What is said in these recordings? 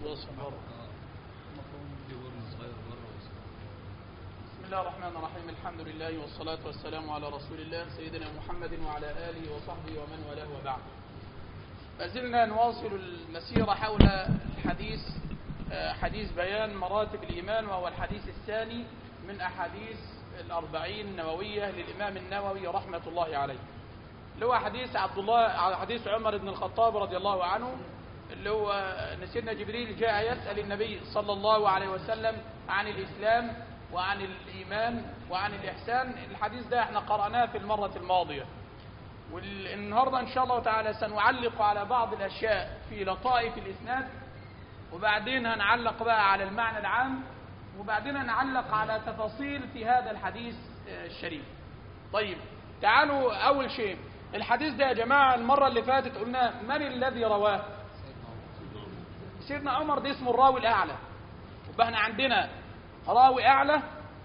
بسم الله الرحمن الرحيم الحمد لله والصلاة والسلام على رسول الله سيدنا محمد وعلى آله وصحبه ومن والاه وبعد ما زلنا نواصل المسيرة حول الحديث آه، حديث بيان مراتب الإيمان وهو الحديث الثاني من أحاديث الأربعين النووية للإمام النووي رحمة الله عليه اللي هو حديث عبد الله حديث عمر بن الخطاب رضي الله عنه اللي هو ان سيدنا جبريل جاء يسأل النبي صلى الله عليه وسلم عن الإسلام وعن الإيمان وعن الإحسان الحديث ده احنا قرأناه في المرة الماضية والنهاردة إن شاء الله تعالى سنعلق على بعض الأشياء في لطائف الإسناد وبعدين هنعلق بقى على المعنى العام وبعدين هنعلق على تفاصيل في هذا الحديث آه، الشريف طيب تعالوا أول شيء الحديث ده يا جماعة المرة اللي فاتت قلنا من الذي رواه سيدنا عمر ده اسمه الراوي الأعلى يبقى احنا عندنا راوي أعلى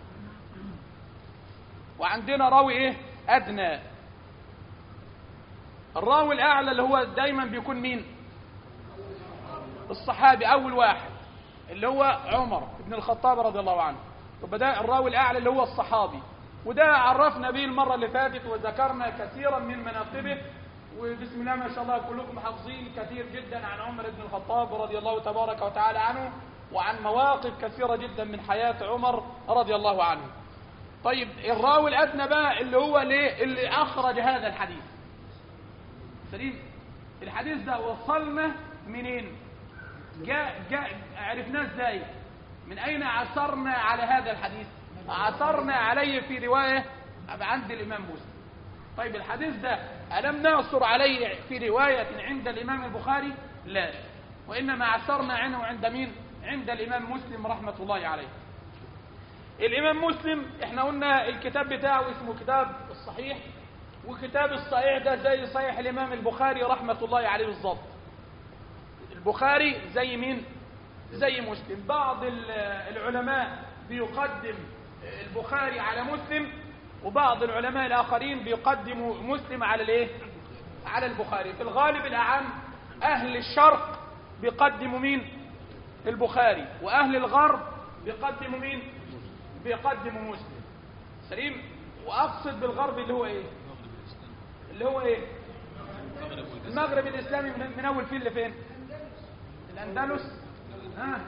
وعندنا راوي ايه أدنى الراوي الأعلى اللي هو دايما بيكون مين الصحابي أول واحد اللي هو عمر بن الخطاب رضي الله عنه يبقى ده الراوي الأعلى اللي هو الصحابي وده عرفنا به المرة اللي فاتت وذكرنا كثيرا من مناقبه وبسم الله ما شاء الله كلكم حافظين كثير جدا عن عمر بن الخطاب رضي الله تبارك وتعالى عنه وعن مواقف كثيرة جدا من حياة عمر رضي الله عنه طيب الراوي الأدنى بقى اللي هو ليه اللي أخرج هذا الحديث سليم الحديث ده وصلنا منين جاء جاء عرفناه ازاي من أين عثرنا على هذا الحديث عثرنا عليه في رواية عند الإمام مسلم طيب الحديث ده ألم نعثر عليه في رواية عند الإمام البخاري لا وإنما عثرنا عنه عند مين عند الإمام مسلم رحمة الله عليه الإمام مسلم احنا قلنا الكتاب بتاعه اسمه كتاب الصحيح وكتاب الصحيح ده زي صحيح الإمام البخاري رحمة الله عليه بالظبط البخاري زي مين زي مسلم بعض ال- العلماء بيقدم البخاري على مسلم وبعض العلماء الآخرين بيقدموا مسلم على الايه على البخاري في الغالب الأعم أهل الشرق بيقدموا مين البخاري وأهل الغرب بيقدموا مين بيقدموا مسلم سليم وأقصد بالغرب اللي هو إيه اللي هو إيه المغرب الإسلامي من, من أول فين لفين الأندلس ها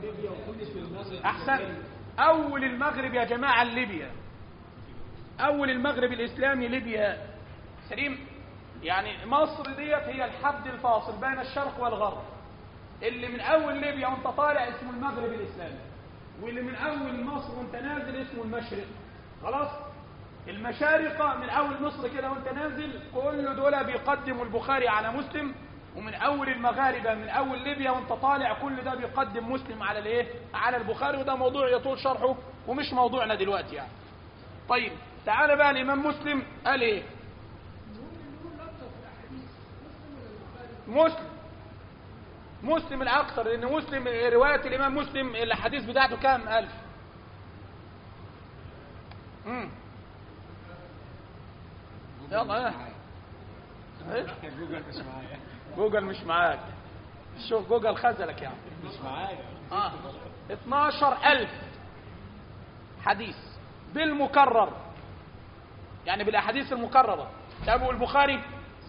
أحسن أول المغرب يا جماعة ليبيا أول المغرب الإسلامي ليبيا سليم يعني مصر ديت هي الحد الفاصل بين الشرق والغرب اللي من أول ليبيا وانت طالع اسمه المغرب الإسلامي واللي من أول مصر وانت نازل اسمه المشرق خلاص المشارقة من أول مصر كده وانت نازل كل دول بيقدموا البخاري على مسلم ومن أول المغاربة من أول ليبيا وانت طالع كل ده بيقدم مسلم على الايه على البخاري وده موضوع يطول شرحه ومش موضوعنا دلوقتي يعني طيب تعال بقى الإمام مسلم قال ايه مسلم مسلم الأكثر لأن مسلم رواية الإمام مسلم الحديث بتاعته كام ألف مم. يلا ها إيه؟ جوجل مش معايا جوجل مش معاك شوف جوجل خذلك يعني مش معايا آه. 12000 حديث بالمكرر يعني بالأحاديث المكررة أبو البخاري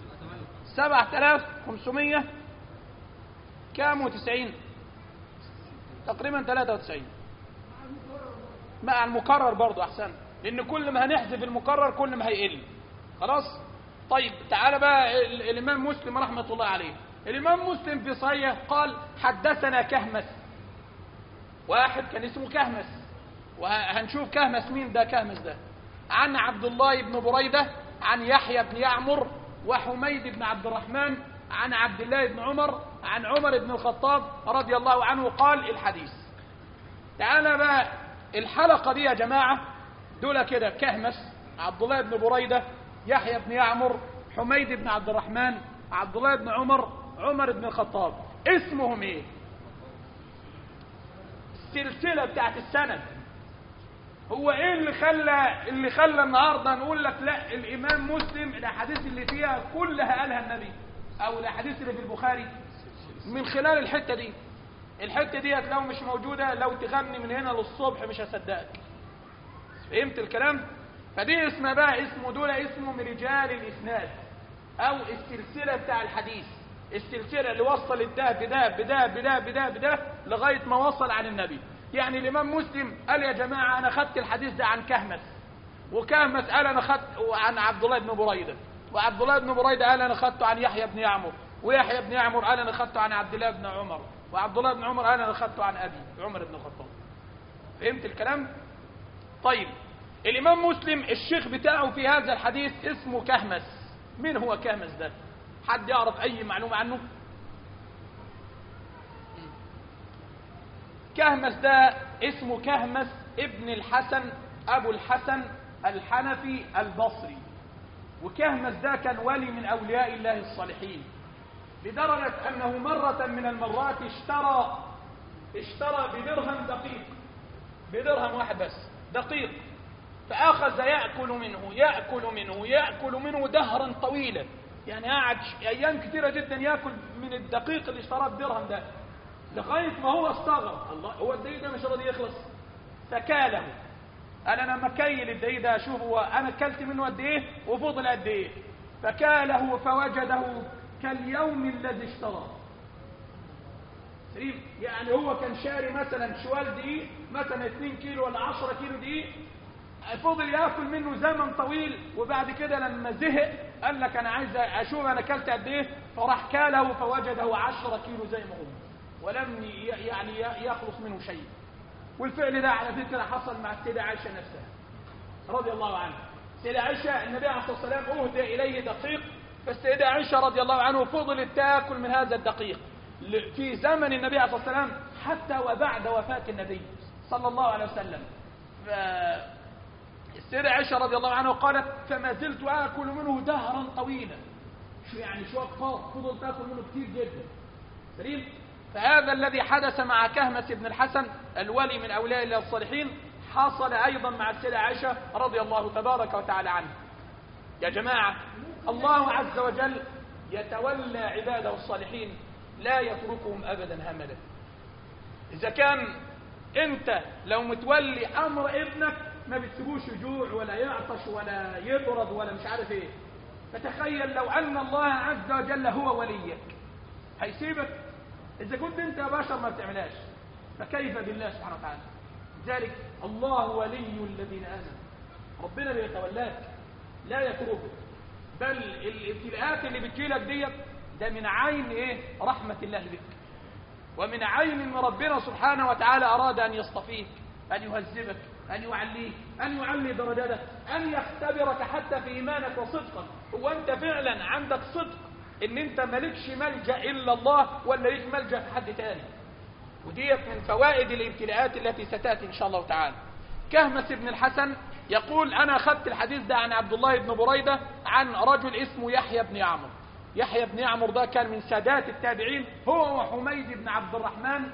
7500 كام وتسعين تقريبا 93 مع المكرر برضو أحسن لأن كل ما هنحذف المكرر كل ما هيقل خلاص طيب تعال بقى ال- الإمام مسلم رحمة الله عليه الإمام مسلم في صحيح قال حدثنا كهمس واحد كان اسمه كهمس وهنشوف كهمس مين ده كهمس ده عن عبد الله بن بريدة عن يحيى بن يعمر وحميد بن عبد الرحمن عن عبد الله بن عمر عن عمر بن الخطاب رضي الله عنه قال الحديث تعالى بقى الحلقة دي يا جماعة دول كده كهمس عبد الله بن بريدة يحيى بن يعمر حميد بن عبد الرحمن عبد الله بن عمر عمر بن الخطاب اسمهم ايه السلسلة بتاعت السند هو ايه اللي خلى اللي خلى النهارده نقول لك لا الامام مسلم الاحاديث اللي فيها كلها قالها النبي او الاحاديث اللي في البخاري من خلال الحته دي الحته ديت لو مش موجوده لو تغني من هنا للصبح مش هصدقك فهمت الكلام فدي اسمها بقى اسمه دول اسمه من رجال الاسناد او السلسله بتاع الحديث السلسله اللي وصل ده بده بده بده بده بده لغايه ما وصل عن النبي يعني الامام مسلم قال يا جماعه انا خدت الحديث ده عن كهمس وكهمس قال انا خدت عن عبد الله بن بريده وعبد الله بن بريده قال انا خدته عن يحيى بن يعمر ويحيى بن يعمر قال انا خدته عن عبد الله بن عمر وعبد الله بن عمر قال انا خدته عن ابي عمر بن الخطاب فهمت الكلام طيب الامام مسلم الشيخ بتاعه في هذا الحديث اسمه كهمس مين هو كهمس ده حد يعرف اي معلومه عنه كهمس ده اسمه كهمس ابن الحسن ابو الحسن الحنفي البصري وكهمس ده كان ولي من اولياء الله الصالحين لدرجة انه مرة من المرات اشترى اشترى بدرهم دقيق بدرهم واحد بس دقيق فاخذ ياكل منه ياكل منه ياكل منه دهرا طويلا يعني قعد ايام كثيرة جدا ياكل من الدقيق اللي اشتراه بدرهم ده لغاية ما هو استغرب الله هو الدقيق ده مش راضي يخلص فكاله قال انا مكيل الدقيق ده اشوف هو انا اكلت منه قد ايه وفضل قد ايه فكاله فوجده كاليوم الذي اشتراه سليم يعني هو كان شاري مثلا شوال دقيق مثلا 2 كيلو ولا 10 كيلو دقيق فضل ياكل منه زمن طويل وبعد كده لما زهق قال لك انا عايز اشوف انا اكلت قد ايه فراح كاله فوجده 10 كيلو زي ما هو ولم يعني يخلص منه شيء والفعل ده على فكره حصل مع السيده عائشه نفسها رضي الله عنها السيده عائشه النبي عليه الصلاه والسلام اهدى اليه دقيق فالسيده عائشه رضي الله عنه فضلت تاكل من هذا الدقيق في زمن النبي عليه الصلاه والسلام حتى وبعد وفاه النبي صلى الله عليه وسلم ف... السيدة عائشة رضي الله عنها قالت فما زلت آكل منه دهرا طويلا شو يعني شو أقفاط فضل تاكل منه كثير جدا سليم فهذا الذي حدث مع كهمس بن الحسن الولي من أولياء الله الصالحين حصل أيضا مع السيدة عائشة رضي الله تبارك وتعالى عنها يا جماعة الله عز وجل يتولى عباده الصالحين لا يتركهم أبدا هملا إذا كان أنت لو متولي أمر ابنك ما بتسيبوش يجوع ولا يعطش ولا يبرد ولا مش عارف ايه فتخيل لو ان الله عز وجل هو وليك هيسيبك اذا كنت انت يا بشر ما بتعملهاش فكيف بالله سبحانه وتعالى لذلك الله ولي الذين امنوا ربنا بيتولاك لا يتركك بل الابتلاءات اللي بتجيلك ديت ده من عين ايه رحمه الله بك ومن عين ان ربنا سبحانه وتعالى اراد ان يصطفيك ان يهذبك أن يعليك أن يعلي درجاتك أن يختبرك حتى في إيمانك وصدقك هو أنت فعلا عندك صدق إن أنت مالكش ملجأ إلا الله ولا ليك ملجأ في حد تاني وديت من فوائد الابتلاءات التي ستأتي إن شاء الله تعالى كهمس بن الحسن يقول أنا أخذت الحديث ده عن عبد الله بن بريدة عن رجل اسمه يحيى بن يعمر يحيى بن يعمر ده كان من سادات التابعين هو وحميد بن عبد الرحمن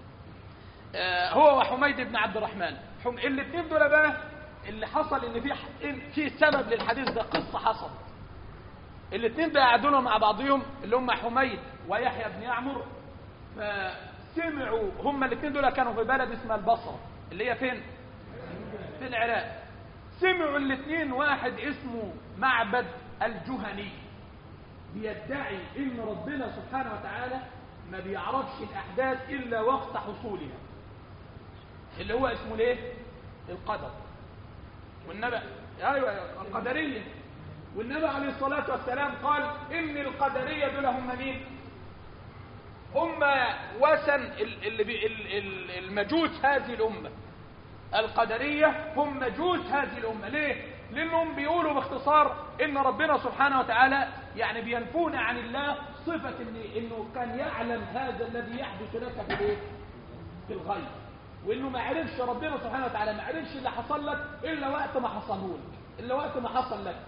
هو وحميد بن عبد الرحمن الاثنين دول بقى اللي حصل ان في في سبب للحديث ده قصه حصلت الاثنين بقى قعدوا مع بعضهم اللي هم حميد ويحيى بن يعمر فسمعوا هم الاثنين دول كانوا في بلد اسمها البصره اللي هي فين في العراق سمعوا الاثنين واحد اسمه معبد الجهني بيدعي ان ربنا سبحانه وتعالى ما بيعرفش الاحداث الا وقت حصولها اللي هو اسمه ليه القدر والنبأ ايوه القدريه والنبي عليه الصلاه والسلام قال ان القدريه دول هم مين هم وثن اللي المجوس هذه الامه القدريه هم مجوس هذه الامه ليه لانهم بيقولوا باختصار ان ربنا سبحانه وتعالى يعني بينفون عن الله صفه إن انه كان يعلم هذا الذي يحدث لك في الايه في الغيب وانه ما عرفش ربنا سبحانه وتعالى ما عرفش اللي حصل لك الا وقت ما حصله لك الا وقت ما حصل لك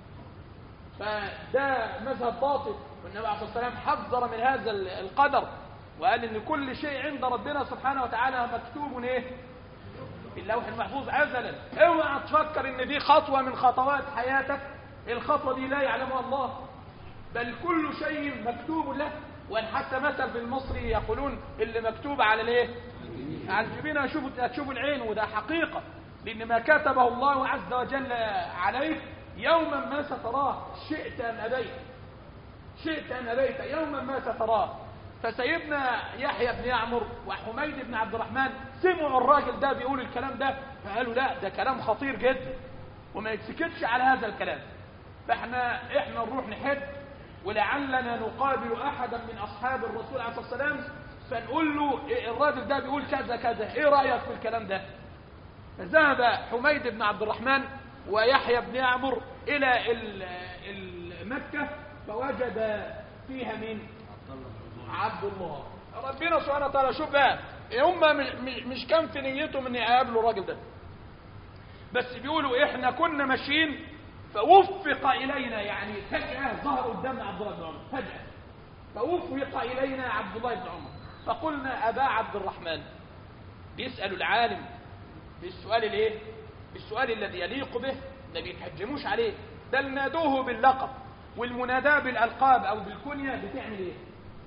فده مذهب باطل والنبي عليه الصلاه والسلام حذر من هذا القدر وقال ان كل شيء عند ربنا سبحانه وتعالى مكتوب ايه في اللوح المحفوظ ازلا اوعى تفكر ان دي خطوه من خطوات حياتك الخطوه دي لا يعلمها الله بل كل شيء مكتوب له وحتى مثل في المصري يقولون اللي مكتوب على الايه على الجبين هتشوفوا هتشوفوا العين وده حقيقة لأن ما كتبه الله عز وجل عليك يوما ما ستراه شئت أم أبيت شئت أم أبيت يوما ما ستراه فسيدنا يحيى بن يعمر وحميد بن عبد الرحمن سمعوا الراجل ده بيقول الكلام ده فقالوا لا ده كلام خطير جدا وما يتسكتش على هذا الكلام فاحنا احنا نروح نحج ولعلنا نقابل احدا من اصحاب الرسول عليه الصلاه والسلام فنقول له إيه الراجل ده بيقول كذا كذا ايه رايك في الكلام ده فذهب حميد بن عبد الرحمن ويحيى بن يعمر الى ال- ال- مكه فوجد فيها مين عبد الله ربنا سبحانه وتعالى شوف بقى هم مش- مش- مش كان في نيتهم ان يقابلوا الراجل ده بس بيقولوا احنا كنا ماشيين فوفق الينا يعني فجأة ظهر قدامنا عبد الله بن عمر فجأة فوفق الينا عبد الله بن عمر فقلنا ابا عبد الرحمن بيسألوا العالم بالسؤال الايه بالسؤال الذي يليق به ما بيتهجموش عليه بل نادوه باللقب والمناداة بالالقاب او بالكنية بتعمل ايه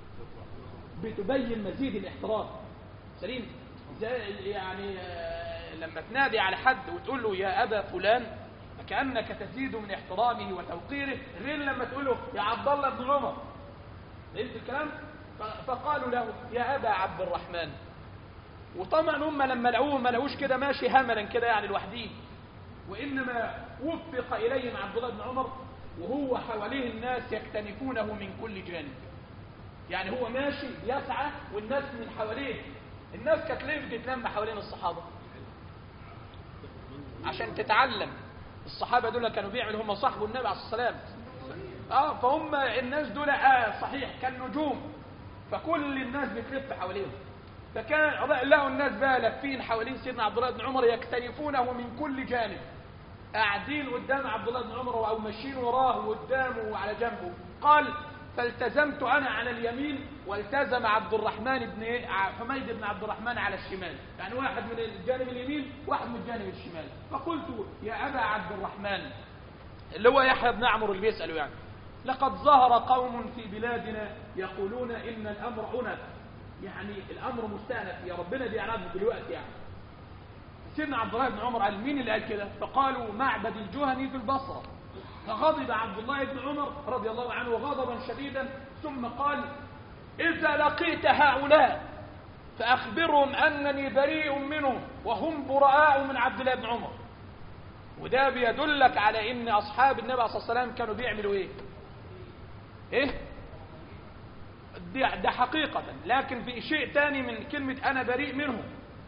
بتبين مزيد الاحترام سليم زي يعني آه، لما تنادي على حد وتقول له يا ابا فلان فكانك تزيد من احترامه وتوقيره غير لما تقول له يا عبد الله بن عمر فهمت الكلام ف- فقالوا له يا ابا عبد الرحمن وطبعا هم لما لقوه ما لقوش كده ماشي هملا كده يعني لوحديه وانما وفق اليهم عبد الله بن عمر وهو حواليه الناس يكتنفونه من كل جانب يعني هو ماشي يسعى والناس من حواليه الناس كانت ليه بتتلم حوالين الصحابه عشان تتعلم الصحابه دول كانوا بيعملوا هم صاحبوا النبي عليه الصلاه والسلام اه فهم الناس دول اه صحيح كالنجوم فكل الناس بتلف حواليهم فكان لقوا الناس بقى لافين حوالين سيدنا عبد الله بن عمر يكتنفونه من كل جانب قاعدين قدام عبد الله بن عمر او ماشيين وراه وقدامه وعلى جنبه قال فالتزمت انا على اليمين والتزم عبد الرحمن بن إيه؟ ع- حميد بن عبد الرحمن على الشمال يعني واحد من الجانب اليمين واحد من الجانب الشمال فقلت يا ابا عبد الرحمن اللي هو يحيى بن عمرو اللي بيساله يعني لقد ظهر قوم في بلادنا يقولون ان الامر انف يعني الامر مستانف يا ربنا بيعنده دلوقتي يعني سيدنا عبد الله بن عمر قال مين اللي قال كده فقالوا معبد الجهني في البصرة فغضب عبد الله بن عمر رضي الله عنه غضبا شديدا ثم قال إذا لقيت هؤلاء فأخبرهم أنني بريء منهم وهم براء من عبد الله بن عمر وده بيدلك على ان اصحاب النبي عليه الصلاه والسلام كانوا بيعملوا ايه ايه ده, ده حقيقة لكن في شيء تاني من كلمة أنا بريء منهم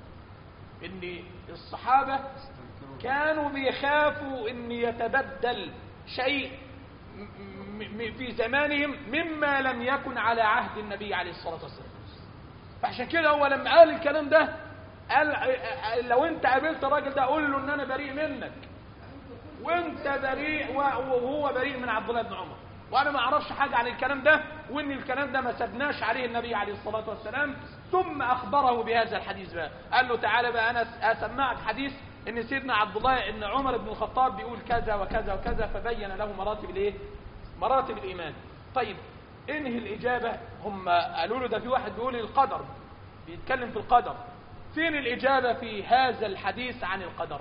إن الصحابة كانوا بيخافوا إن يتبدل شيء م- م- في زمانهم مما لم يكن على عهد النبي عليه الصلاة والسلام فعشان كده هو لما قال الكلام ده قال لو انت قابلت الراجل ده قول له ان انا بريء منك وانت بريء وهو بريء من عبد الله بن عمر وانا ما اعرفش حاجه عن الكلام ده وان الكلام ده ما سبناش عليه النبي عليه الصلاه والسلام ثم اخبره بهذا الحديث بقى قال له تعالى بقى انا اسمعك حديث ان سيدنا عبد الله ان عمر بن الخطاب بيقول كذا وكذا وكذا فبين له مراتب الايه مراتب الايمان طيب انهي الاجابه هم قالوا له ده في واحد بيقول القدر بيتكلم في القدر فين الاجابه في هذا الحديث عن القدر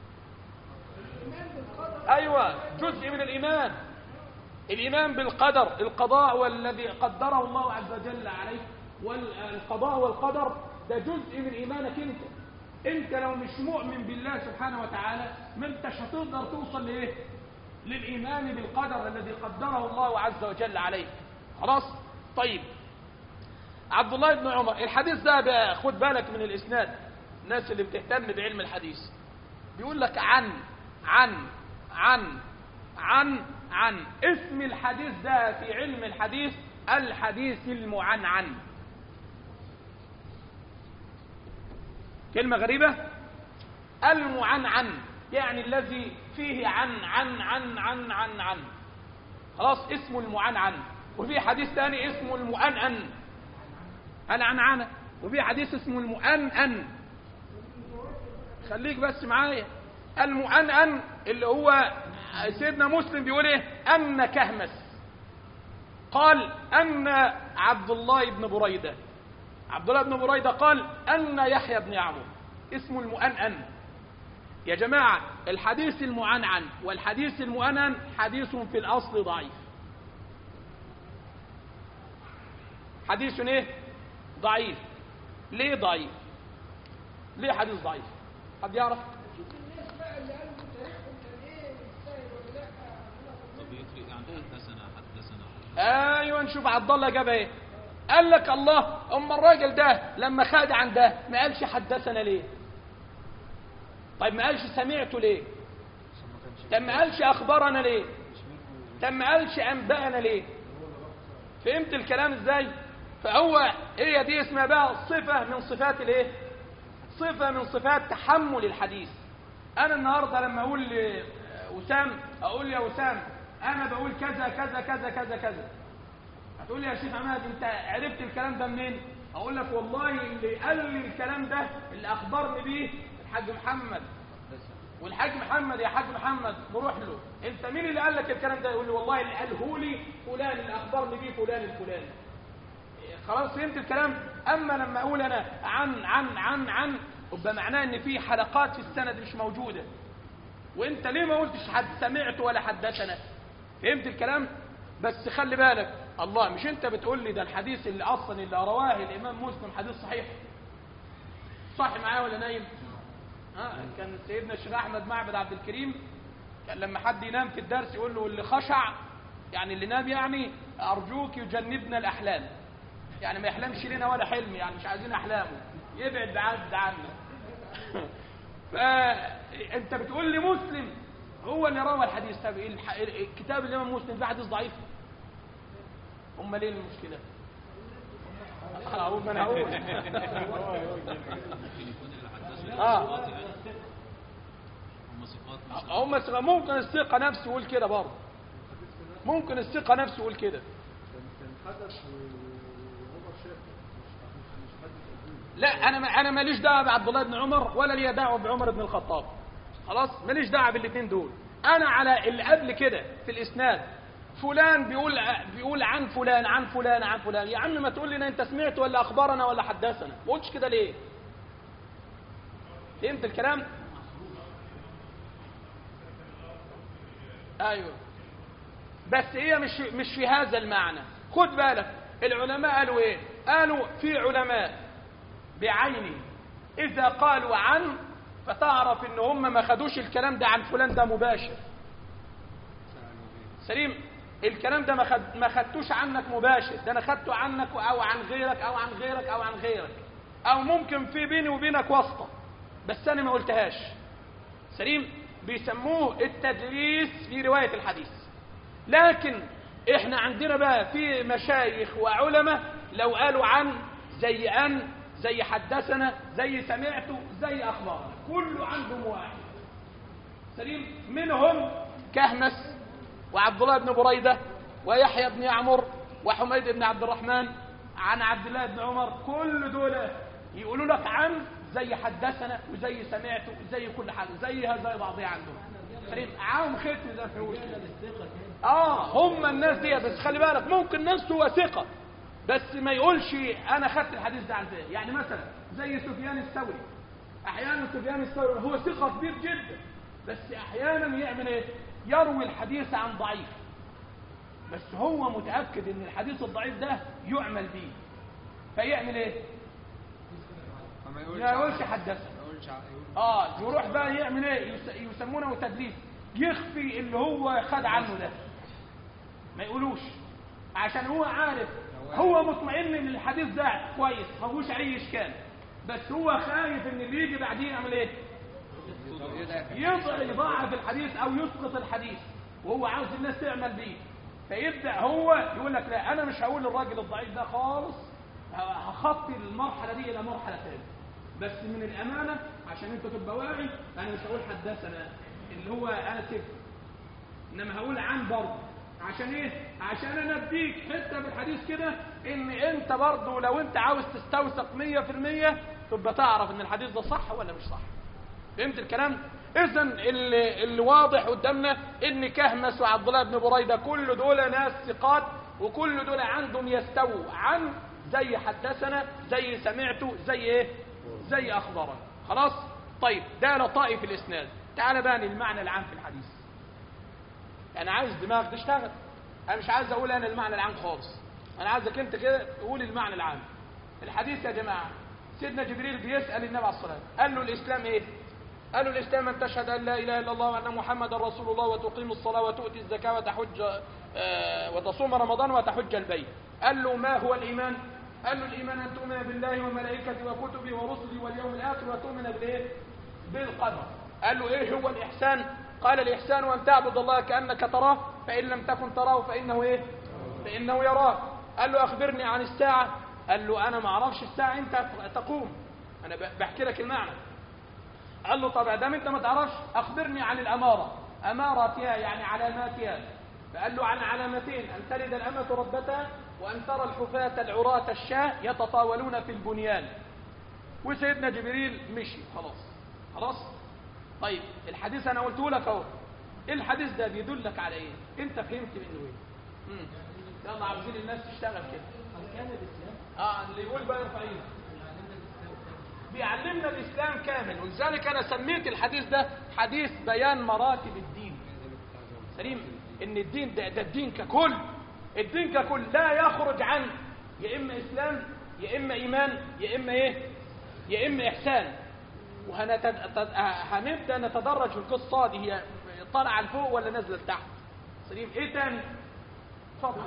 ايوه جزء من الايمان الايمان بالقدر القضاء والذي قدره الله عز وجل عليك والقضاء والقدر ده جزء من ايمانك انت انت لو مش مؤمن بالله سبحانه وتعالى ما انتش هتقدر توصل لايه للايمان بالقدر الذي قدره الله عز وجل عليك خلاص طيب عبد الله بن عمر الحديث ده بقى خد بالك من الاسناد الناس اللي بتهتم بعلم الحديث بيقول لك عن عن عن عن عن اسم الحديث ده في علم الحديث الحديث المعنعن كلمة غريبة المعنعن يعني الذي فيه عن عن عن عن عن عن خلاص اسمه المعنعن وفي حديث ثاني اسمه المؤنن العنعنة وفي حديث اسمه المؤنن خليك بس معايا المؤنن اللي هو سيدنا مسلم بيقول ايه ان كهمس قال أن عبد الله بن بريدة عبد الله بن بريدة قال أن يحيى بن عمرو اسمه المؤنن يا جماعة الحديث المعنعن والحديث المؤنن حديث في الأصل ضعيف حديث ايه ضعيف ليه ضعيف ليه حديث ضعيف حد يعرف طب يفرق عن حدثنا حدثنا ايوه نشوف عبد الله جاب ايه قال لك الله اما الراجل ده لما خد عن ده ما قالش حدثنا ليه طيب ما قالش سمعته ليه طب ما قالش اخبرنا ليه طب ما قالش انبانا ليه فهمت الكلام ازاي فهو هي دي اسمها بقى صفه من صفات الايه صفه من صفات تحمل الحديث انا النهارده لما اقول لوسام اقول يا وسام انا بقول كذا كذا كذا كذا كذا هتقول لي يا شيخ عماد انت عرفت الكلام ده منين اقول لك والله اللي قال لي الكلام ده اللي اخبرني بيه الحاج محمد والحاج محمد يا حاج محمد نروح له انت مين اللي قال لك الكلام ده يقول لي والله اللي قاله لي فلان اللي اخبرني بيه فلان الفلاني خلاص فهمت الكلام اما لما اقول انا عن عن عن عن يبقى معناه ان في حلقات في السند مش موجوده وانت ليه ما قلتش حد سمعت ولا حدثنا فهمت الكلام بس خلي بالك الله مش انت بتقول لي ده الحديث اللي اصلا اللي رواه الامام مسلم حديث صحيح صح معايا ولا نايم ها كان سيدنا الشيخ احمد معبد عبد الكريم كان لما حد ينام في الدرس يقول له اللي خشع يعني اللي نام يعني ارجوك يجنبنا الاحلام يعني ما يحلمش لنا ولا حلم يعني مش عايزين احلامه يبعد بعد عنا فانت بتقول لي مسلم هو اللي روى الحديث طب إيه الح- الكتاب الامام مسلم فيه حديث ضعيف امال ايه المشكله هقول ما انا هقول ممكن يكون اللي حدثنا آه. ثقات يعني هم ثقات مش هم س- ممكن الثقه نفسه يقول كده برضه ممكن الثقه نفسه يقول كده لا انا ما انا ماليش دعوه بعبد الله بن عمر ولا لي دعوه بعمر بن الخطاب خلاص ماليش دعوه بالاثنين دول انا على اللي قبل كده في الاسناد فلان بيقول بيقول عن فلان عن فلان عن فلان يا عم ما تقول لنا انت سمعت ولا اخبرنا ولا حدثنا ما قلتش كده ليه فهمت الكلام ايوه بس هي مش مش في هذا المعنى خد بالك العلماء قالوا ايه قالوا في علماء بعينه اذا قالوا عن فتعرف ان هم ما خدوش الكلام ده عن فلان ده مباشر سليم الكلام ده ما خد ما خدتوش عنك مباشر ده انا خدته عنك او عن غيرك او عن غيرك او عن غيرك او ممكن في بيني وبينك واسطه بس انا ما قلتهاش سليم بيسموه التدليس في روايه الحديث لكن احنا عندنا بقى في مشايخ وعلماء لو قالوا عن زي ان زي حدثنا زي سمعته زي اخبارنا كله عندهم واحد سليم منهم كهمس وعبد الله بن بريده ويحيى بن يعمر وحميد بن عبد الرحمن عن عبد الله بن عمر كل دول يقولوا لك عن زي حدثنا وزي سمعته وزي كل حاجه زيها زي بعضها عندهم سليم عام ختم زي ما بيقولوا اه هم الناس دي بس خلي بالك ممكن ناس هو ثقه بس ما يقولش انا خدت الحديث ده عن فين يعني مثلا زي سفيان الثوري احيانا سفيان الثوري هو ثقه كبير جدا بس احيانا يعمل ايه يروي الحديث عن ضعيف بس هو متاكد ان الحديث الضعيف ده يعمل به فيعمل ايه فما يقولش ما يقولش ع- حدثنا ما يقولش ع- يقول اه يروح بقى يعمل ايه يس- يسمونه تدليس يخفي اللي هو خد عنه ده ما يقولوش عشان هو عارف هو مطمئن ان الحديث ده كويس ما فيهوش اي اشكال بس هو خايف ان اللي يجي بعديه يعمل ايه يدافع. يضع يضاعف الحديث او يسقط الحديث وهو عاوز الناس تعمل بيه فيبدا هو يقول لك لا انا مش هقول للراجل الضعيف ده خالص هخطي المرحله دي الى مرحله ثانيه بس من الامانه عشان انت تبقى واعي انا مش هقول حدثنا اللي هو اسف انما هقول عن برضه عشان ايه عشان انا اديك حته في الحديث كده ان انت برضه لو انت عاوز تستوثق 100% تبقى تعرف ان الحديث ده صح ولا مش صح فهمت الكلام اذا اللي, اللي واضح قدامنا ان كهمس وعبد الله بن بريده كل دول ناس ثقات وكل دول عندهم يستووا عن زي حدثنا زي سمعته زي ايه زي اخبرنا خلاص طيب ده لطائف الاسناد تعال بقى للمعنى العام في الحديث انا عايز دماغ تشتغل انا مش عايز اقول انا المعنى العام خالص انا عايزك انت كده تقول المعنى العام الحديث يا جماعه سيدنا جبريل بيسال النبي عليه الصلاه والسلام قال له الاسلام ايه قال له الاسلام ان تشهد ان لا اله الا الله وان محمدا رسول الله وتقيم الصلاه وتؤتي الزكاه وتحج آه، وتصوم رمضان وتحج البيت قال له ما هو الايمان قال له الايمان ان تؤمن بالله وملائكته وكتبه ورسله واليوم الاخر وتؤمن بالايه بالقدر قال له ايه هو الاحسان قال الاحسان ان تعبد الله كانك تراه فان لم تكن تراه فانه ايه فانه يراك قال له اخبرني عن الساعه قال له انا ما اعرفش الساعه امتى تقوم انا ب- بحكي لك المعنى قال له طب دام انت ما تعرفش اخبرني عن الاماره اماراتها يعني علاماتها فقال له عن علامتين ان تلد الامه ربتها وان ترى الحفاة العراة الشاة يتطاولون في البنيان وسيدنا جبريل مشي خلاص خلاص طيب الحديث انا قلته لك اهو ايه الحديث ده بيدلك على ايه انت فهمت منه ايه مم. يلا عاوزين الناس تشتغل كده اه اللي يقول بقى يرفع ايده بيعلمنا الاسلام كامل ولذلك انا سميت الحديث ده حديث بيان مراتب الدين سليم ان الدين ده, ده الدين ككل الدين ككل لا يخرج عن يا اما اسلام يا اما ايمان يا اما ايه يا اما احسان وهنبدا نتدرج في القصه دي هي طالعه لفوق ولا نازله لتحت سليم ايه تاني اتفضل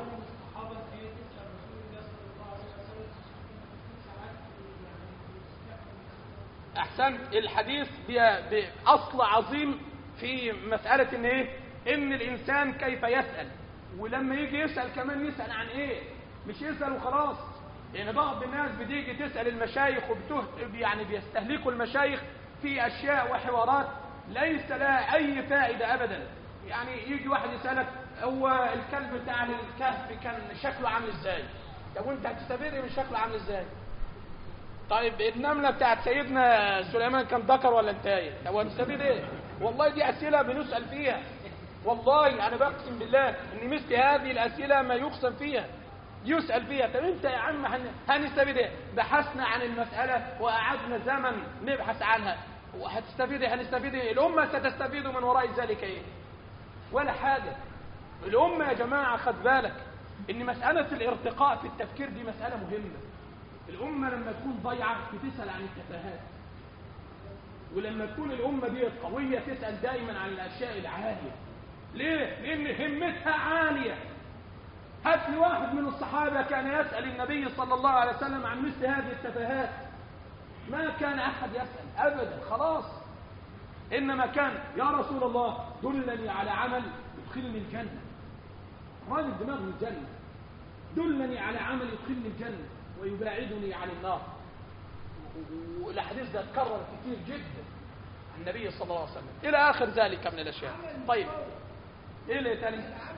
احسن الحديث بي- باصل عظيم في مساله ان ايه ان الانسان كيف يسال ولما يجي يسال كمان يسال عن ايه مش يسال وخلاص لان بعض الناس بتيجي تسال المشايخ وبته يعني بيستهلكوا المشايخ في اشياء وحوارات ليس لها اي فائده ابدا يعني يجي واحد يسالك هو الكلب بتاع الكهف كان شكله عامل ازاي طب وانت هتستفيد إيه من شكله عامل ازاي طيب النملة بتاعت سيدنا سليمان كان ذكر ولا انتايه؟ طب هنستفيد ايه؟ والله دي أسئلة بنسأل فيها. والله أنا بقسم بالله إن مثل هذه الأسئلة ما يقسم فيها. يسأل فيها، طب أنت يا عم هن- هنستفيد ايه؟ بحثنا عن المسألة وقعدنا زمن نبحث عنها. وهتستفيد ايه؟ هنستفيد ايه؟ الأمة ستستفيد من وراء ذلك ايه؟ ولا حاجة. الأمة يا جماعة خد بالك إن مسألة الارتقاء في التفكير دي مسألة مهمة. الأمة لما تكون ضيعة بتسأل عن التفاهات ولما تكون الأمة دي قوية تسأل دائما عن الأشياء العالية ليه؟ لأن همتها عالية هات لي واحد من الصحابة كان يسأل النبي صلى الله عليه وسلم عن مثل هذه التفاهات ما كان أحد يسأل أبدا خلاص إنما كان يا رسول الله دلني على عمل يدخلني الجنة راجل دماغ من الجنة دلني على عمل يدخلني الجنة ويباعدني عن النار والاحاديث ده اتكرر كتير جدا عن النبي صلى الله عليه وسلم الى اخر ذلك من الاشياء طيب ايه اللي تاني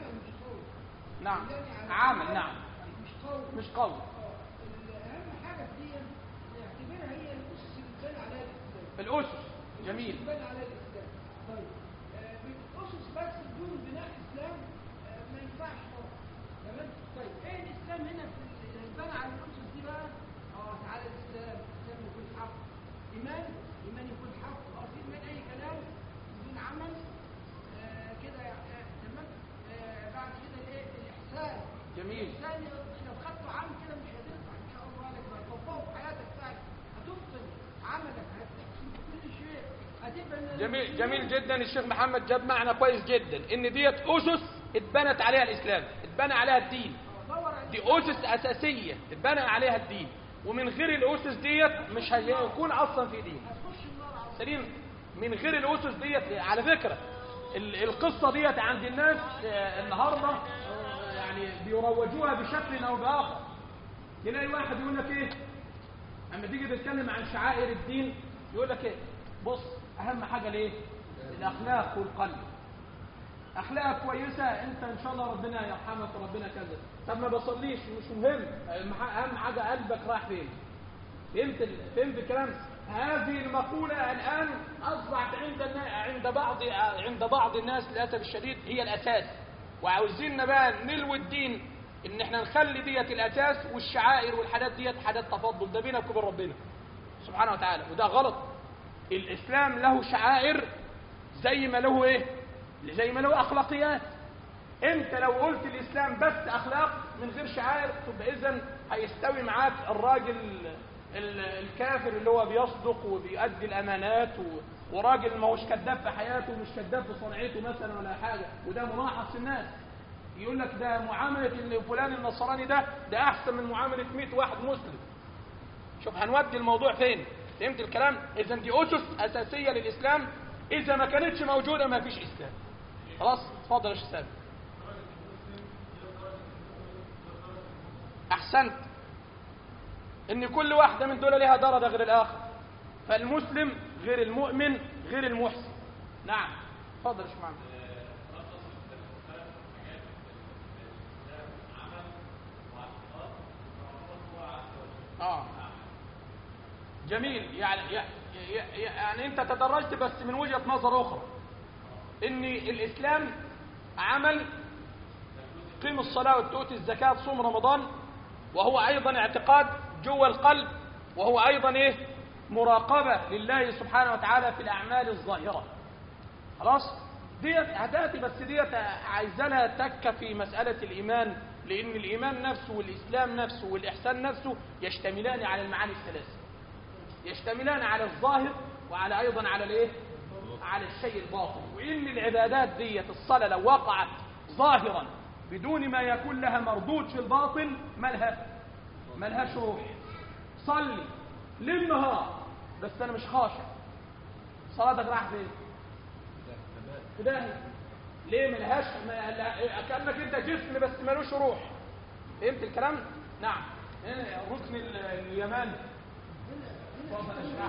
نعم عامل نعم مش قوي مش قوي اهم حاجه في دي نعتبرها هي الاسس اللي بتبنى عليها الاسلام الاسس جميل الأسس اللي بتبنى عليها الاسلام طيب آه، بالاسس بس بدون بناء اسلام آه، ما ينفعش طبعا تمام طيب ايه الاسلام هنا في ال- اللي بنى على الاسس دي بقى اه تعالى الاسلام الاسلام يكون حق ايمان ايمان يكون حق اه في ايمان اي كلام بدون عمل آه، كده آه، تمام آه، بعد كده الايه الاحسان جميل ثاني لو خدته عام كده مش هتنفع ان شاء الله لك ما تطبقه في حياتك ساعة هتبطل عملك هتحسن كل شيء هتبقى من جميل جميل جدا الشيخ محمد جاب معنى كويس جدا ان ديت اسس اتبنت عليها الاسلام اتبنى عليها الدين دور على دي اسس اساسيه اتبنى عليها الدين ومن غير الاسس ديت مش هيكون اصلا في دين هتخش النار على سليم من غير الاسس ديت على فكره ال- القصه ديت عند الناس آه، النهارده آه، يعني بيروجوها بشكل او باخر تلاقي واحد يقول لك ايه اما تيجي تتكلم عن شعائر الدين يقول لك ايه بص اهم حاجه ليه الاخلاق والقلب اخلاقك كويسه انت ان شاء الله ربنا يرحمك وربنا كذا طب ما بصليش مش مهم اهم اهم حاجه قلبك رايح فين فهمت ال- فهمت الكلام هذه المقولة الآن أصبحت عند النا- عند بعض عند بعض الناس للأسف الشديد هي الأساس وعاوزين بقى نلوي الدين ان احنا نخلي ديت الاساس والشعائر والحاجات ديت حاجات تفضل ده بينك وبين ربنا سبحانه وتعالى وده غلط الاسلام له شعائر زي ما له ايه زي ما له اخلاقيات انت لو قلت الاسلام بس اخلاق من غير شعائر تبقى اذا هيستوي معاك الراجل ال- الكافر اللي هو بيصدق وبيؤدي الامانات و- وراجل ما هوش كذاب في حياته ومش كذاب في صنعته مثلا ولا حاجه وده ملاحظ في الناس يقول لك ده معامله اللي فلان النصراني ده ده احسن من معامله 100 واحد مسلم شوف هنودي الموضوع فين فهمت الكلام اذا دي اسس اساسيه للاسلام اذا ما كانتش موجوده ما فيش اسلام خلاص اتفضل يا شيخ سامي احسنت ان كل واحده من دول لها درجه غير الاخر فالمسلم غير المؤمن غير المحسن نعم اتفضل يا شيخ محمد اه جميل يعني يعني- يعني انت تدرجت بس من وجهه نظر اخرى ان الاسلام عمل قيم الصلاه وتؤتي الزكاه تصوم رمضان وهو ايضا اعتقاد جوه القلب وهو ايضا ايه مراقبه لله سبحانه وتعالى في الاعمال الظاهره خلاص ديت هتاتي بس ديت عايزه لها تكه في مساله الايمان لان الايمان نفسه والاسلام نفسه والاحسان نفسه يشتملان على المعاني الثلاثه يشتملان على الظاهر وعلى ايضا على الايه على الشيء الباطن وان العبادات ديت الصلاه لو وقعت ظاهرا بدون ما يكون لها مردود في الباطن مالها مالهاش روح صلي ليل نهار بس انا مش خاشع صلاتك راح فين في داهية ليه ملهاش ما لا- كانك انت جسم بس ملوش روح فهمت الكلام نعم هنا الركن ال- اليماني اتفضل اشرح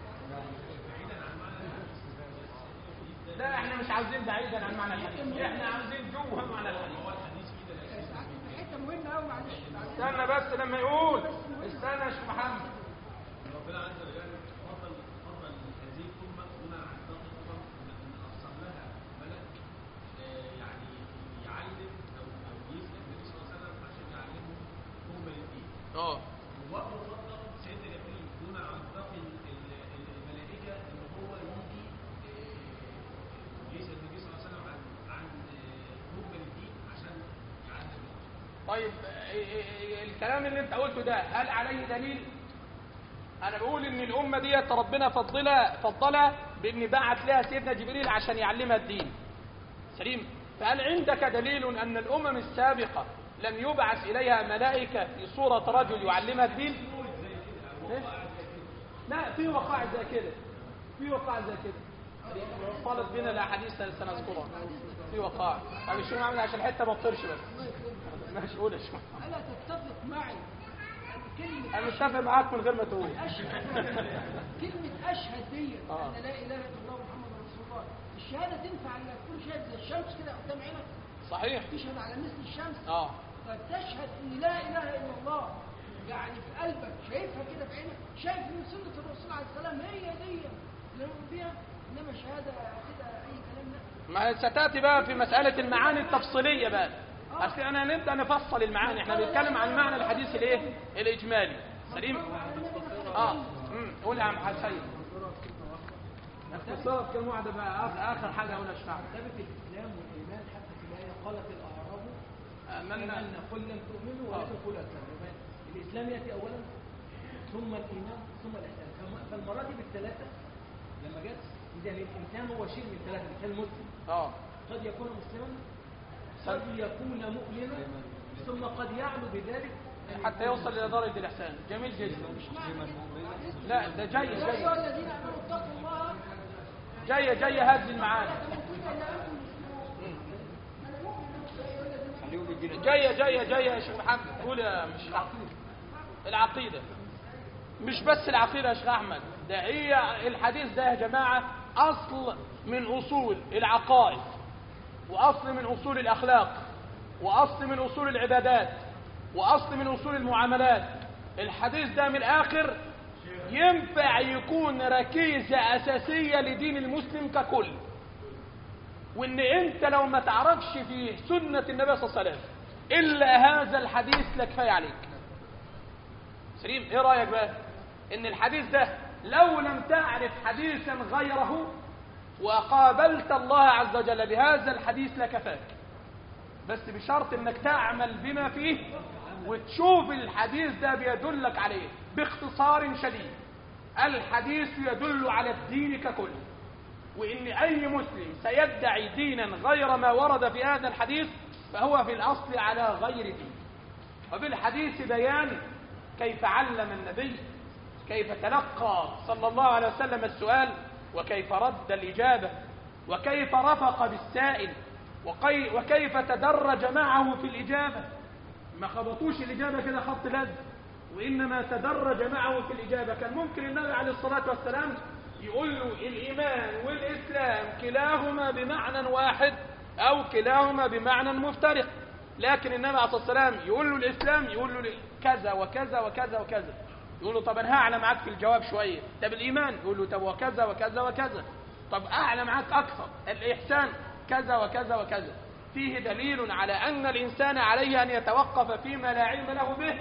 لا احنا مش عاوزين بعيدا عن معنى الحديث احنا عاوزين جوه معنى الحديث حته مهمه قوي معلش استنى بس لما يقول استنى يا شيخ محمد ربنا عز وجل فضل فضل هذه الأمة دون عن باقي الأمم أن أرسل لها ملك آه، يعني يعلم أو أو يسأل النبي صلى الله عليه وسلم عشان يعلمه هم الدين. اه وبرضه فضل سيدنا جبريل دون عن باقي ال- ال- الملائكة إن هو يجي آه، يسأل النبي صلى الله عليه وسلم عن عن آه، هم الدين عشان يعلم الناس. طيب إيه- إيه- الكلام اللي انت قلته ده هل عليه دليل انا بقول ان الامه ديت ربنا فضلها فضلها بان بعت لها سيدنا جبريل عشان يعلمها الدين سليم فهل عندك دليل ان الامم السابقه لم يبعث اليها ملائكه في صوره رجل يعلمها الدين إيه؟ لا في وقائع زي كده في وقائع زي كده طالت بنا الاحاديث سنذكرها في وقائع طب الشيخ محمد عشان الحته ما تطيرش بس ماشي قول يا شيخ محمد. الا تتفق معي ان كلمه انا متفق معاك من غير ما تقول اشهد كلمه اشهد دي آه. ان لا اله الا الله محمد رسول الله الشهاده تنفع انك تكون شاهد زي الشمس كده قدام عينك صحيح تشهد على مثل الشمس اه طب تشهد ان لا اله الا الله يعني في قلبك شايفها كده في عينك شايف ان سنه الرسول عليه السلام هي دي اللي نؤمن بيها انما شهاده كده اي كلام لا ما ستاتي بقى في مساله المعاني التفصيليه بقى اصل انا نبدا نفصل المعاني احنا بنتكلم عن معنى الحديث الايه الاجمالي سليم اه امم قول يا عم حسين اختصار كم واحده بقى آخر- اخر حاجه اقول اشرح ثبت الاسلام والايمان حتى في الايه قالت الاعراب امنا امنا قل لم تؤمنوا ولكن قولوا اسلمنا يبقى الاسلام ياتي اولا ثم الايمان ثم الاحسان فالم- فالمراتب الثلاثه لما جت اذا الانسان هو شيء من ثلاثه الانسان مسلم اه قد يكون مسلما قد يكون مؤمنا ثم قد يعلو بذلك حتى يوصل الى درجه الاحسان جميل جدا مش معنى لا ده جاي يا جاي ايها الذين امنوا اتقوا الله جاي جاي هذه المعاني جاية جاية جاية يا شيخ محمد قول يا مش العقيدة مش بس العقيدة يا شيخ أحمد ده هي الحديث ده يا جماعة أصل من أصول العقائد وأصل من أصول الأخلاق وأصل من أصول العبادات وأصل من أصول المعاملات الحديث ده من الآخر ينفع يكون ركيزة أساسية لدين المسلم ككل وان انت لو ما تعرفش في سنة النبي صلى الله عليه وسلم إلا هذا الحديث لكفاية عليك سليم ايه رأيك بقى ان الحديث ده لو لم تعرف حديثا غيره وقابلت الله عز وجل بهذا الحديث لكفاك بس بشرط انك تعمل بما فيه وتشوف الحديث ده بيدلك عليه باختصار شديد الحديث يدل على الدين ككل وان اي مسلم سيدعي دينا غير ما ورد في هذا الحديث فهو في الاصل على غير دين وفي الحديث بيان كيف علم النبي كيف تلقى صلى الله عليه وسلم السؤال وكيف رد الإجابة وكيف رفق بالسائل وكي وكيف تدرج معه في الإجابة ما خبطوش الإجابة كده خط لزق وإنما تدرج معه في الإجابة كان ممكن النبي عليه الصلاة والسلام يقول له الإيمان والإسلام كلاهما بمعنى واحد أو كلاهما بمعنى مفترق لكن النبي عليه الصلاة والسلام يقول له الإسلام يقول له كذا وكذا وكذا وكذا يقول له طب أنا هعلى معاك في الجواب شوية طب الإيمان يقول له طب وكذا وكذا وكذا طب أعلى معاك أكثر الإحسان كذا وكذا وكذا فيه دليل على أن الإنسان عليه أن يتوقف فيما لا علم له به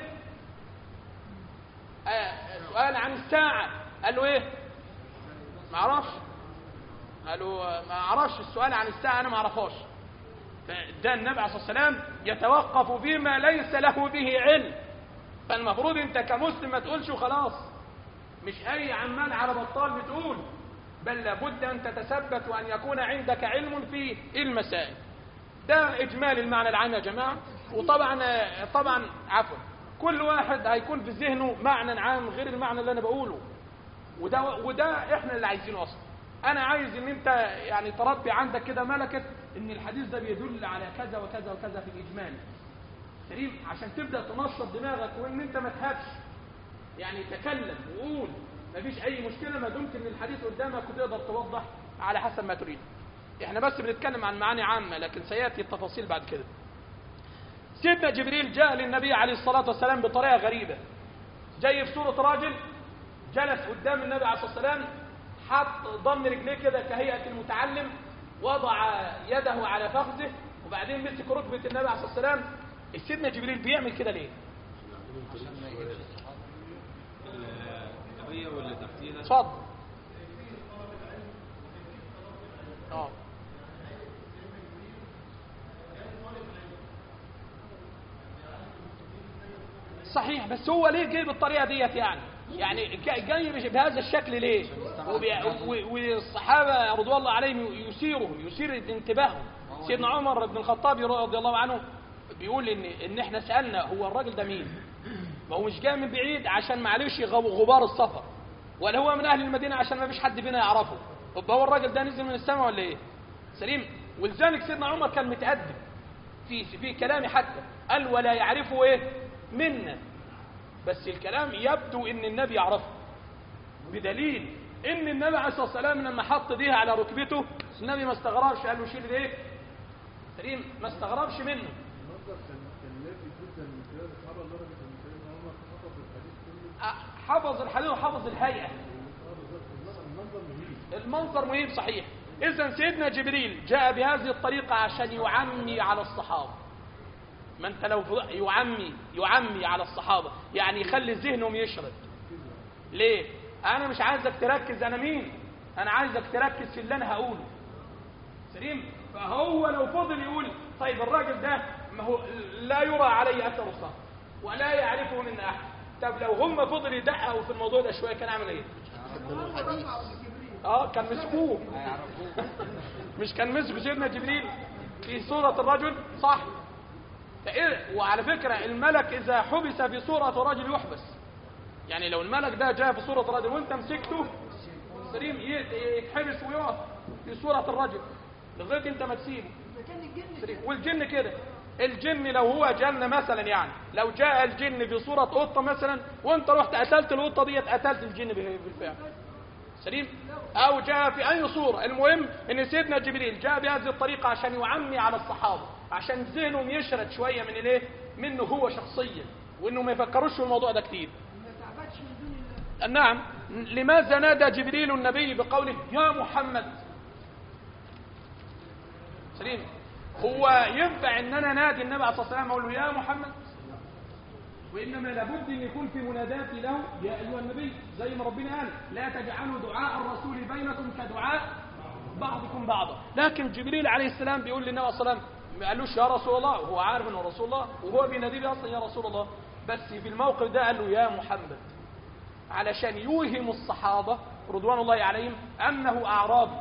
آه سؤال عن الساعة قال له إيه ما أعرفش قالوا ما أعرفش السؤال عن الساعة أنا ما أعرفهاش فده النبي عليه الصلاة والسلام يتوقف فيما ليس له به علم فالمفروض انت كمسلم ما تقولش وخلاص مش اي عمال على بطال بتقول بل لابد ان تتثبت وان يكون عندك علم في المسائل ده اجمال المعنى العام يا جماعه وطبعا طبعا عفوا كل واحد هيكون في ذهنه معنى عام غير المعنى اللي انا بقوله وده وده احنا اللي عايزينه اصلا انا عايز ان انت يعني تربي عندك كده ملكه ان الحديث ده بيدل على كذا وكذا وكذا في الاجمال سليم عشان تبدا تنشط دماغك وان انت ما تهابش يعني تكلم وقول مفيش اي مشكله ما دمت ان الحديث قدامك وتقدر توضح على حسب ما تريد احنا بس بنتكلم عن معاني عامه لكن سياتي التفاصيل بعد كده سيدنا جبريل جاء للنبي عليه الصلاه والسلام بطريقه غريبه جاي في صوره راجل جلس قدام النبي عليه الصلاه والسلام حط ضم رجليه كده كهيئه المتعلم وضع يده على فخذه وبعدين مسك ركبه النبي عليه الصلاه والسلام سيدنا جبريل بيعمل كده ليه القضية واللي تحتيها اتفضل اه صحيح بس هو ليه جاي بالطريقه ديت يعني يعني جا- جاي بهذا الشكل ليه وبي- و- والصحابه رضوان الله عليهم يثيرهم يثير انتباههم سيدنا عمر بن الخطاب رضي الله عنه بيقول ان ان احنا سالنا هو الراجل ده مين ما هو مش جاي من بعيد عشان معلش يغ- غبار السفر ولا هو من اهل المدينه عشان ما فيش حد فينا يعرفه طب هو الراجل ده نزل من السماء ولا ايه سليم ولذلك سيدنا عمر كان متأدب في في كلامه حتى قال ولا يعرفه ايه منا بس الكلام يبدو ان النبي يعرفه بدليل ان النبي عليه الصلاه والسلام لما حط ايديه على ركبته النبي ما استغربش قال له شيل ايديك سليم ما استغربش منه المنظر كان كان لافت جدا من خلال الصحابه لدرجه ان سيدنا عمر حفظ الحديث كله أ- حفظ الحديث وحفظ الهيئه اه بالظبط المنظر مهيب المنظر مهم صحيح اذا سيدنا جبريل جاء بهذه الطريقه عشان يعمي على الصحابه ما انت لو فض- يعمي يعمي على الصحابه يعني يخلي ذهنهم يشرد ليه انا مش عايزك تركز انا مين انا عايزك تركز في اللي انا هقوله سليم فهو لو فضل يقول طيب الراجل ده ما هو لا يرى عليه اثر الصبر ولا يعرفه من احد طب لو هم فضلوا يدققوا في الموضوع ده شويه كان عامل ايه اه كان مسكوه مش كان مسك سيدنا جبريل في صورة الرجل صح فإيه وعلى فكرة الملك إذا حبس في صورة رجل يحبس يعني لو الملك ده جاء في صورة رجل وانت مسكته سليم ي- يتحبس ويقف في صورة الرجل لغاية انت ما تسيبه إذا كان الجن سليم. والجن كده الجن لو هو جالنا مثلا يعني لو جاء الجن في صورة قطة مثلا وانت رحت قتلت القطة ديت قتلت الجن به- بالفعل سليم او جاء في اي صورة المهم ان سيدنا جبريل جاء بهذه الطريقة عشان يعمي على الصحابة عشان ذهنهم يشرد شوية من الايه منه هو شخصيا وانه ما يفكروش في الموضوع ده كتير ما تعبدش من دون الله نعم لماذا نادى جبريل النبي بقوله يا محمد سليم هو ينفع ان انا نادي النبي عليه الصلاه والسلام اقول له يا محمد وانما لابد ان يكون في مناداتي له يا ايها النبي زي ما ربنا قال لا تجعلوا دعاء الرسول بينكم كدعاء بعضكم بعضا لكن جبريل عليه السلام بيقول للنبي عليه الصلاه والسلام ما قالوش يا رسول الله وهو عارف انه رسول الله وهو بيناديه اصلا يا رسول الله بس في الموقف ده قال له يا محمد علشان يوهم الصحابه رضوان الله عليهم انه اعرابي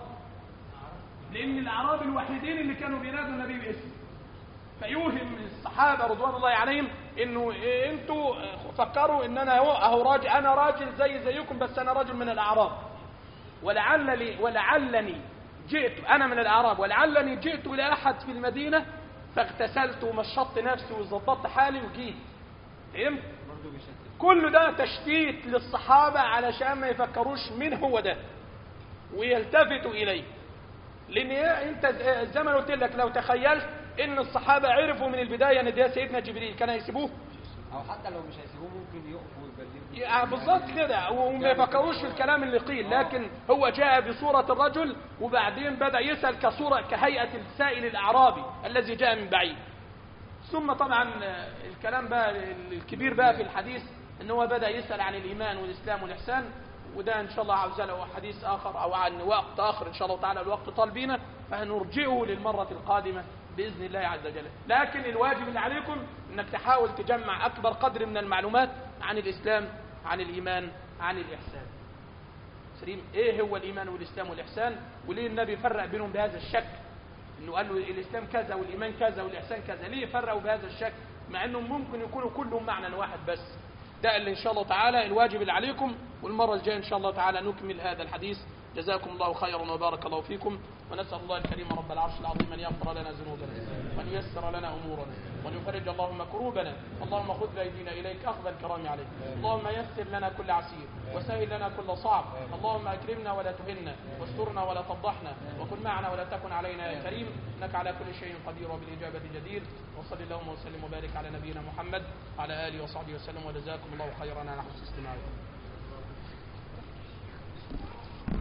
لان الاعراب الوحيدين اللي كانوا بينادوا النبي باسمه فيوهم الصحابه رضوان الله عليهم انه إيه انتوا فكروا ان انا اهو أهو راجل انا راجل زي زيكم بس انا رجل من الاعراب ولعلني ولعلني جئت انا من الاعراب ولعلني جئت الى احد في المدينه فاغتسلت ومشطت نفسي وظبطت حالي وجيت فهمت برضه بيشتت كل ده تشتيت للصحابة علشان ما يفكروش مين هو ده ويلتفتوا إليه لأن إيه انت ز- زي ما قلت لك لو تخيلت ان الصحابة عرفوا من البداية ان ده سيدنا جبريل كان هيسيبوه او حتى لو مش هيسيبوه ممكن يقفوا ويبلغوا يعني بالظبط كده وما يفكروش في الكلام اللي قيل لكن هو جاء بصورة الرجل وبعدين بدأ يسأل كصورة كهيئة السائل الأعرابي الذي جاء من بعيد ثم طبعا الكلام بقى الكبير بقى في الحديث ان هو بدأ يسأل عن الإيمان والإسلام والإحسان وده إن شاء الله عاوز له حديث آخر أو عن وقت آخر إن شاء الله تعالى الوقت طال بينا فهنرجئه للمرة القادمة بإذن الله عز وجل لكن الواجب اللي عليكم أنك تحاول تجمع أكبر قدر من المعلومات عن الإسلام عن الإيمان عن الإحسان سليم إيه هو الإيمان والإسلام والإحسان وليه النبي فرق بينهم بهذا الشكل انه قال له الاسلام كذا والايمان كذا والاحسان كذا ليه فرقوا بهذا الشكل مع انهم ممكن يكونوا كلهم معنى واحد بس ده اللي ان شاء الله تعالى الواجب اللي عليكم والمره الجايه ان شاء الله تعالى نكمل هذا الحديث جزاكم الله خيرا وبارك الله فيكم ونسال الله الكريم رب العرش العظيم ان يغفر لنا ذنوبنا وان ييسر لنا امورنا وان يفرج اللهم كروبنا اللهم خذ بايدينا اليك اخذ الكرام عليك اللهم يسر لنا كل عسير وسهل لنا كل صعب اللهم اكرمنا ولا تهنا واسترنا ولا تفضحنا وكن معنا ولا تكن علينا يا كريم انك على كل شيء قدير وبالاجابه جدير وصل اللهم وسلم وبارك على نبينا محمد وعلى اله وصحبه وسلم وجزاكم الله خيرا على حسن استماعكم